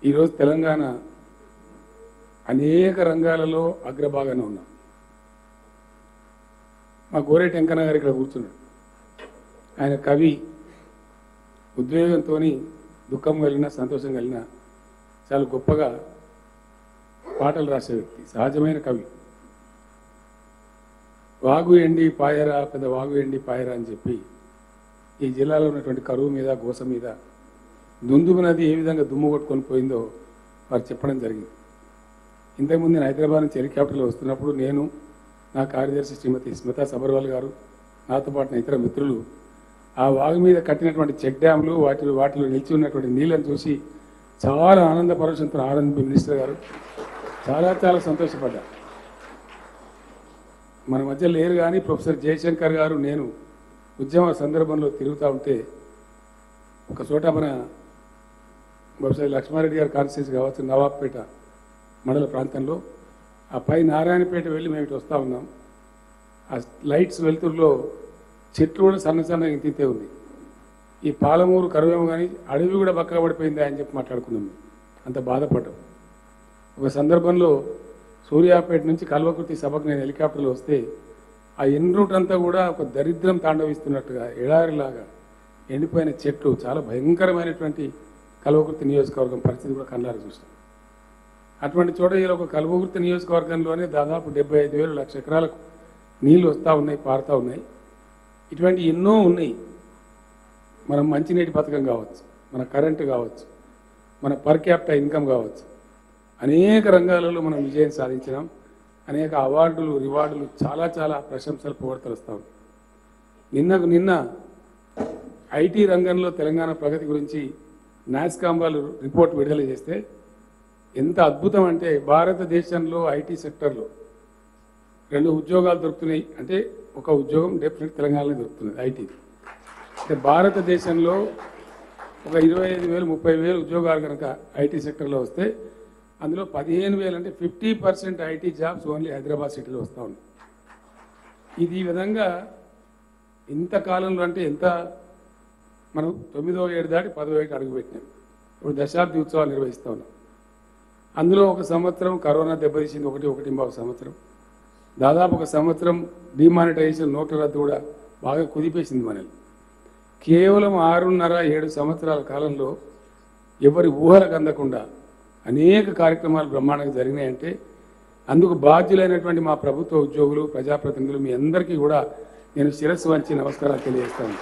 ఈరోజు తెలంగాణ అనేక రంగాలలో అగ్రభాగానే ఉన్నాం మా గోరేటి వెంకన్న గారు ఇక్కడ కూర్చున్నాడు ఆయన కవి ఉద్వేగంతో దుఃఖం కలిగిన సంతోషం కలిగిన చాలా గొప్పగా పాటలు రాసే వ్యక్తి సహజమైన కవి వాగు ఎండి పాయరా పెద్ద వాగు ఎండి పాయరా అని చెప్పి ఈ జిల్లాలో ఉన్నటువంటి కరువు మీద గోస మీద దుందుము నది ఏ విధంగా దుమ్ము కొట్టుకొని పోయిందో వారు చెప్పడం జరిగింది ఇంతకుముందు నేను హైదరాబాద్ నుంచి హెలికాప్టర్లో వస్తున్నప్పుడు నేను నా కార్యదర్శి శ్రీమతి స్మితా సబర్వాల్ గారు నాతో పాటు నా ఇతర మిత్రులు ఆ వాగు మీద కట్టినటువంటి చెక్ డ్యామ్లు వాటి వాటిలో నిలిచి ఉన్నటువంటి నీళ్ళని చూసి చాలా ఆనంద పరవశంతో ఆనంద మినిస్టర్ గారు చాలా చాలా సంతోషపడ్డా మన మధ్య లేరు కానీ ప్రొఫెసర్ జయశంకర్ గారు నేను ఉద్యమ సందర్భంలో తిరుగుతూ ఉంటే ఒక చోట మన బహుశా లక్ష్మారెడ్డి గారి కాన్స్టిట్యూన్సీ కావచ్చు నవాబ్పేట మండల ప్రాంతంలో ఆ పై నారాయణపేట వెళ్ళి మేము ఇటు వస్తూ ఉన్నాం ఆ లైట్స్ వెలుతురులో చెట్లు కూడా సన్న సన్నగా ఇంతితే ఉంది ఈ పాలమూరు కరువేమో కానీ అడవి కూడా బక్కగా పడిపోయిందా అని చెప్పి మాట్లాడుకున్నాం మేము అంత బాధపడ్డాం ఒక సందర్భంలో సూర్యాపేట నుంచి కల్వకుర్తి సభకు నేను హెలికాప్టర్లో వస్తే ఆ ఎన్ రూట్ అంతా కూడా ఒక దరిద్రం తాండవిస్తున్నట్టుగా ఎడారిలాగా ఎండిపోయిన చెట్లు చాలా భయంకరమైనటువంటి కల్వకుర్తి నియోజకవర్గం పరిస్థితి కూడా కళ్ళారు చూసాం అటువంటి చోట ఇలా ఒక కల్వకుర్తి నియోజకవర్గంలోనే దాదాపు డెబ్బై ఐదు వేలు లక్ష ఎకరాలకు నీళ్లు వస్తూ ఉన్నాయి పారుతూ ఉన్నాయి ఇటువంటి ఎన్నో ఉన్నాయి మనం మంచినీటి పథకం కావచ్చు మన కరెంటు కావచ్చు మన పర్ క్యాపిటల్ ఇన్కమ్ కావచ్చు అనేక రంగాలలో మనం విజయం సాధించినాం అనేక అవార్డులు రివార్డులు చాలా చాలా ప్రశంసలు పొగడతలు వస్తూ ఉన్నాయి నిన్నకు నిన్న ఐటీ రంగంలో తెలంగాణ ప్రగతి గురించి నాస్కామ్ వాళ్ళు రిపోర్ట్ విడుదల చేస్తే ఎంత అద్భుతం అంటే భారతదేశంలో ఐటీ సెక్టర్లో రెండు ఉద్యోగాలు దొరుకుతున్నాయి అంటే ఒక ఉద్యోగం డెఫినెట్ తెలంగాణలో దొరుకుతున్నది ఐటీ అంటే భారతదేశంలో ఒక ఇరవై ఐదు వేలు ముప్పై వేలు ఉద్యోగాలు కనుక ఐటీ సెక్టర్లో వస్తే అందులో పదిహేను వేలు అంటే fifty percent IT jobs only Hyderabad సిటీలో వస్తూ ఉన్నాయి ఇది ఈ విధంగా ఇంత కాలంలో అంటే ఎంత మనం తొమ్మిదో ఏడు దాటి పదో ఏడు అడుగుపెట్టినాం ఇప్పుడు దశాబ్ది ఉత్సవాలు నిర్వహిస్తూ ఉన్నాం అందులో ఒక సంవత్సరం కరోనా దెబ్బతీసింది ఒకటి ఒకటి ఇంబావు సంవత్సరం దాదాపు ఒక సంవత్సరం డిమానిటైజేషన్ నోట్ల రద్దు కూడా బాగా కుదిపేసింది మనల్ని కేవలం ఆరున్నర ఏడు సంవత్సరాల కాలంలో ఎవరి ఊహలకు అందకుండా అనేక కార్యక్రమాలు బ్రహ్మాండంగా జరిగినాయంటే అందుకు బాధ్యులైనటువంటి మా ప్రభుత్వ ఉద్యోగులు ప్రజాప్రతినిధులు మీ అందరికీ కూడా నేను శిరస్సు వంచి నమస్కారాలు తెలియజేస్తాను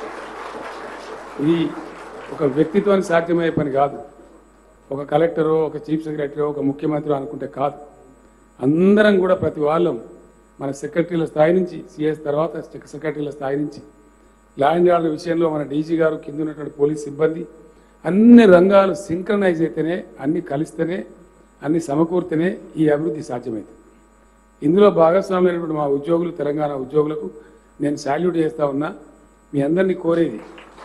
ఇది ఒక వ్యక్తితో సాధ్యమయ్యే పని కాదు ఒక కలెక్టరో ఒక చీఫ్ సెక్రటరీ ఒక ముఖ్యమంత్రి అనుకుంటే కాదు అందరం కూడా ప్రతి వాళ్ళం మన సెక్రటరీల స్థాయి నుంచి సిఎస్ తర్వాత సెక్రటరీల స్థాయి నుంచి లా అండ్ ఆర్డర్ విషయంలో మన డీజీ గారు కింద ఉన్నటువంటి పోలీస్ సిబ్బంది అన్ని రంగాలు సింక్రనైజ్ అయితేనే అన్ని కలిస్తేనే అన్ని సమకూర్తేనే ఈ అభివృద్ధి సాధ్యమైంది ఇందులో భాగస్వామ్యమైనటువంటి మా ఉద్యోగులు తెలంగాణ ఉద్యోగులకు నేను శాల్యూట్ చేస్తా ఉన్నా మీ అందరినీ కోరేది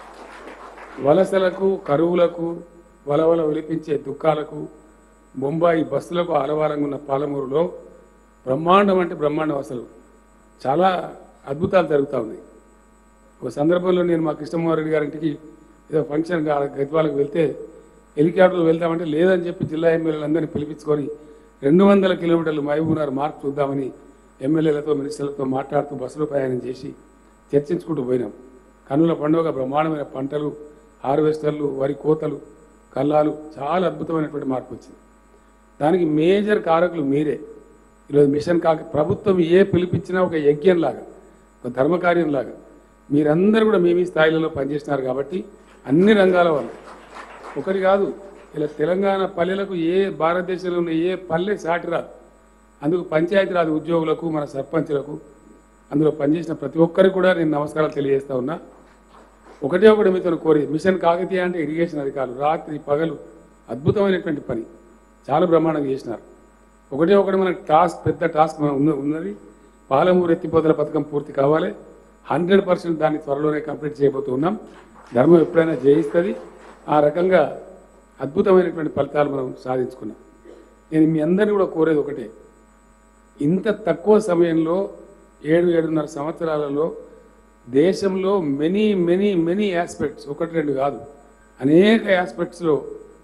వలసలకు కరువులకు వలవల ఒలిపించే దుఃఖాలకు బొంబాయి బస్సులకు ఆలవారంగా ఉన్న పాలమూరులో బ్రహ్మాండం అంటే బ్రహ్మాండం అసలు చాలా అద్భుతాలు జరుగుతూ ఉన్నాయి ఒక సందర్భంలో నేను మా కృష్ణమోహన్ రెడ్డి గారింటికి ఏదో ఫంక్షన్ గద్వాలకు వెళ్తే హెలికాప్టర్లో వెళ్తామంటే లేదని చెప్పి జిల్లా ఎమ్మెల్యేలందరినీ పిలిపించుకొని రెండు వందల కిలోమీటర్లు మహబూబ్నగర్ మార్పు చూద్దామని ఎమ్మెల్యేలతో మినిస్టర్లతో మాట్లాడుతూ బస్సులో ప్రయాణం చేసి చర్చించుకుంటూ పోయినాం కన్నుల పండుగ బ్రహ్మాండమైన పంటలు హార్వెస్టర్లు వరి కోతలు కల్లాలు చాలా అద్భుతమైనటువంటి మార్పు వచ్చింది దానికి మేజర్ కారకులు మీరే ఈరోజు మిషన్ కాక ప్రభుత్వం ఏ పిలిపించినా ఒక యజ్ఞంలాగా ఒక ధర్మకార్యంలాగా మీరందరూ కూడా మీ మీ స్థాయిలలో పనిచేస్తున్నారు కాబట్టి అన్ని రంగాల వాళ్ళు ఒకటి కాదు ఇలా తెలంగాణ పల్లెలకు ఏ భారతదేశంలో ఉన్న ఏ పల్లె సాటి రాదు అందుకు పంచాయతీరాజ్ ఉద్యోగులకు మన సర్పంచులకు అందులో పనిచేసిన ప్రతి ఒక్కరికి కూడా నేను నమస్కారాలు తెలియజేస్తా ఉన్నా ఒకటే ఒకటి మీతో కోరేది మిషన్ కాకతీయ అంటే ఇరిగేషన్ అధికారులు రాత్రి పగలు అద్భుతమైనటువంటి పని చాలా బ్రహ్మాండంగా చేసినారు ఒకటే ఒకటి మనకు టాస్క్ పెద్ద టాస్క్ మన ఉన్న- ఉన్నది పాలమూరు ఎత్తిపోతల పథకం పూర్తి కావాలి హండ్రెడ్ పర్సెంట్ దాన్ని త్వరలోనే కంప్లీట్ చేయబోతున్నాం ధర్మం ఎప్పుడైనా జయిస్తుంది ఆ రకంగా అద్భుతమైనటువంటి ఫలితాలు మనం సాధించుకున్నాం నేను మీ అందరినీ కూడా కోరేది ఒకటే ఇంత తక్కువ సమయంలో ఏడు ఏడున్నర సంవత్సరాలలో దేశంలో మెనీ మెనీ మెనీ ఆస్పెక్ట్స్ ఒకటి రెండు కాదు అనేక ఆస్పెక్ట్స్లో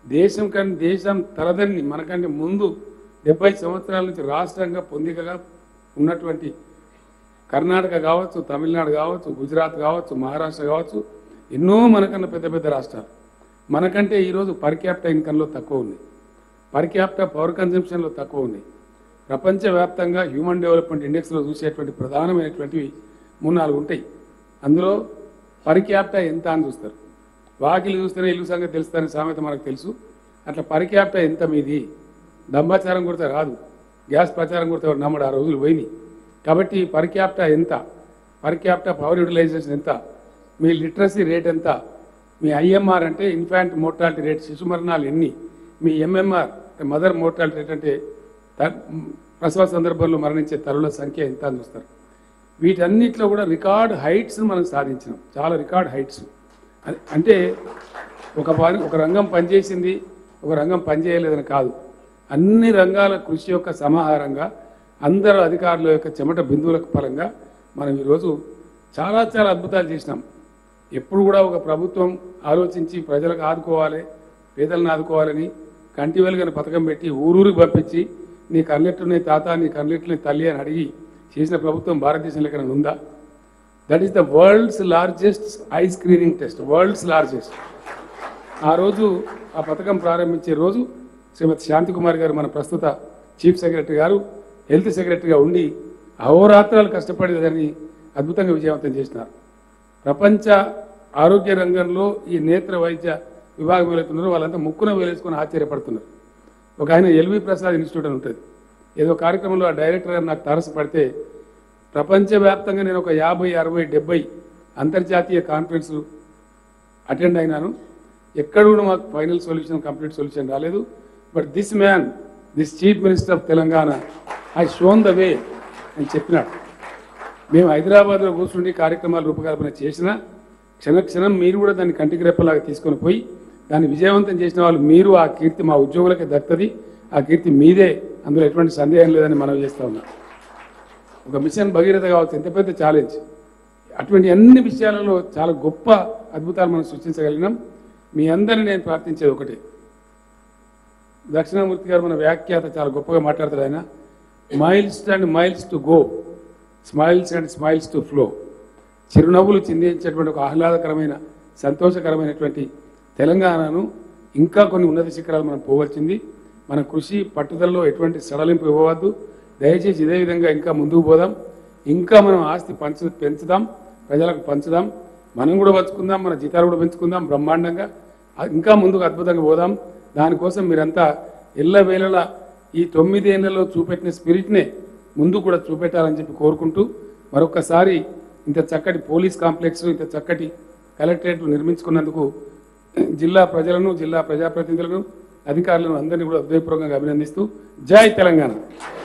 దేశం కానీ దేశం తలదన్ని మనకంటే ముందు డెబ్బై సంవత్సరాల నుంచి రాష్ట్రంగా పొందికగా ఉన్నటువంటి కర్ణాటక కావచ్చు తమిళనాడు కావచ్చు గుజరాత్ కావచ్చు మహారాష్ట్ర కావచ్చు ఎన్నో మనకన్నా పెద్ద పెద్ద రాష్ట్రాలు మనకంటే ఈరోజు పర్ క్యాపిటల్ ఇన్కంలో తక్కువ ఉంది పర్ క్యాపిటల్ పవర్ కన్జంప్షన్లో తక్కువ ఉంది ప్రపంచవ్యాప్తంగా హ్యూమన్ డెవలప్మెంట్ ఇండెక్స్లో చూసేటువంటి ప్రధానమైనటువంటివి మూడు నాలుగు ఉంటాయి అందులో పర్ క్యాపిటల్ ఎంత అని చూస్తారు వాకిలి చూస్తేనే ఇల్లు సంగతి తెలుస్తుందని సామెత మనకు తెలుసు అట్లా పర్ క్యాపిటల్ ఎంత మీది దంబాచారం కొడితే రాదు గ్యాస్ ప్రచారం కొడితే ఎవరు నమ్మడు ఆ రోజులు పోయినాయి కాబట్టి పర్ క్యాపిటల్ ఎంత పర్ క్యాపిటల్ పవర్ యూటిలైజేషన్ ఎంత మీ లిటరసీ రేట్ ఎంత మీ ఐఎంఆర్ అంటే ఇన్ఫాంట్ మోర్టాలిటీ రేట్ శిశు మరణాలు ఎన్ని మీ ఎంఎంఆర్ మదర్ మోర్టాలిటీ రేట్ అంటే త- ప్రసవ సందర్భంలో మరణించే తల్లుల సంఖ్య ఎంత అని చూస్తారు వీటన్నిటిలో కూడా రికార్డ్ హైట్స్ మనం సాధించినాం చాలా రికార్డ్ హైట్స్ అ- అంటే ఒక పని ఒక రంగం పనిచేసింది ఒక రంగం పనిచేయలేదని కాదు అన్ని రంగాల కృషి యొక్క సమాహారంగా అందరు అధికారుల యొక్క చెమట బిందువులకు పరంగా మనం ఈరోజు చాలా చాలా అద్భుతాలు చేసినాం ఎప్పుడు కూడా ఒక ప్రభుత్వం ఆలోచించి ప్రజలకు ఆదుకోవాలి పేదలను ఆదుకోవాలని కంటి వెలుగని పథకం పెట్టి ఊరూరికి పంపించి నీ కన్నెట్టుని తాత నీ కన్నెట్టుని తల్లి అని అడిగి చేసిన ప్రభుత్వం భారతదేశంలో ఎక్కడ ఉందా that is the world's largest eye screening test world's largest ఆ రోజు ఆ పథకం ప్రారంభించే రోజు శ్రీమతి శాంతికుమార్ గారు మన ప్రస్తుత చీఫ్ సెక్రటరీ గారు హెల్త్ సెక్రటరీగా ఉండి అహోరాత్రాలు కష్టపడి దాన్ని అద్భుతంగా విజయవంతం చేసినారు ప్రపంచ ఆరోగ్య రంగంలో ఈ నేత్ర వైద్య విభాగం వెళుతున్నారో వాళ్ళంతా ముక్కున వేలేసుకొని ఆశ్చర్యపడుతున్నారు ఒక ఆయన ఎల్వి ప్రసాద్ ఇన్స్టిట్యూట్ అని ఉంటుంది ఏదో కార్యక్రమంలో ఆ డైరెక్టర్ గారు నాకు తారసపడితే ప్రపంచవ్యాప్తంగా నేను ఒక యాభై అరవై డెబ్బై అంతర్జాతీయ కాన్ఫరెన్స్ అటెండ్ అయినాను ఎక్కడ కూడా మాకు ఫైనల్ సొల్యూషన్ కంప్లీట్ సొల్యూషన్ రాలేదు but this man this chief minister of Telangana I shown the way అని చెప్పినాడు మేము హైదరాబాద్లో కూర్చుండి కార్యక్రమాలు రూపకల్పన చేసిన క్షణ క్షణం మీరు కూడా దాన్ని కంటికి రెప్పలాగా తీసుకొని పోయి దాన్ని విజయవంతం చేసిన వాళ్ళు మీరు ఆ కీర్తి మా ఉద్యోగులకే దక్కుతుంది ఆ కీర్తి మీదే అందులో ఎటువంటి సందేహం లేదని మనం చేస్తా ఉన్నాం ఒక మిషన్ భగీరథ కావచ్చు ఎంత పెద్ద ఛాలెంజ్ అటువంటి అన్ని విషయాలలో చాలా గొప్ప అద్భుతాలు మనం సృష్టించగలిగినాం మీ అందరిని నేను ప్రార్థించేది ఒకటే దక్షిణామూర్తి గారు మన వ్యాఖ్యాత చాలా గొప్పగా మాట్లాడతాడు ఆయన miles and miles to go smiles and smiles to flow చిరునవ్వులు చిందించేటువంటి ఒక ఆహ్లాదకరమైన సంతోషకరమైనటువంటి తెలంగాణను ఇంకా కొన్ని ఉన్నత శిఖరాలు మనం పోవచ్చింది మన కృషి పట్టుదలలో ఎటువంటి సడలింపు ఇవ్వవద్దు దయచేసి ఇదే విధంగా ఇంకా ముందుకు పోదాం ఇంకా మనం ఆస్తి పంచు పెంచుదాం ప్రజలకు పంచుదాం మనం కూడా పంచుకుందాం మన జీతాలు కూడా పెంచుకుందాం బ్రహ్మాండంగా ఆ- ఇంకా ముందుకు అద్భుతంగా పోదాం దానికోసం మీరంతా ఎల్లవేళలా ఈ తొమ్మిదేళ్లలో చూపెట్టిన స్పిరిట్నే ముందు కూడా చూపెట్టాలని చెప్పి కోరుకుంటూ మరొకసారి ఇంత చక్కటి పోలీస్ కాంప్లెక్స్ ఇంత చక్కటి కలెక్టరేట్ నిర్మించుకున్నందుకు జిల్లా ప్రజలను జిల్లా ప్రజాప్రతినిధులను అధికారులను అందరినీ కూడా హృదయపూర్వకంగా అభినందిస్తూ జై తెలంగాణ